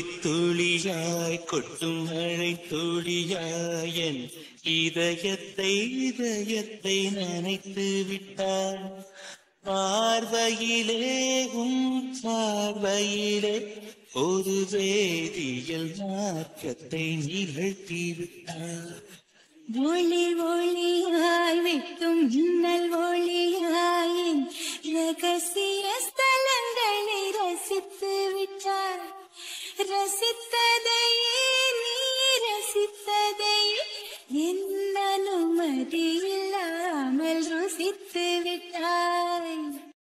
துளியாய் கொட்டும் மழை துளியாய் என் இதயத்தை இதயத்தை நனைத்து விட்டார் பார்வையிலே உம் பார்வையிலே ஒரு வேதியியல் மாற்றத்தை நிகழ்த்தி விட்டார் ஒளி ஒளியாய் வெட்டும் மின்னல் ஒளியாயின் ரகசிய ஸ்தலங்களை ரசித்து விட்டார் ரசித்ததையே நீ ரசித்ததையே என் அனுமதியில்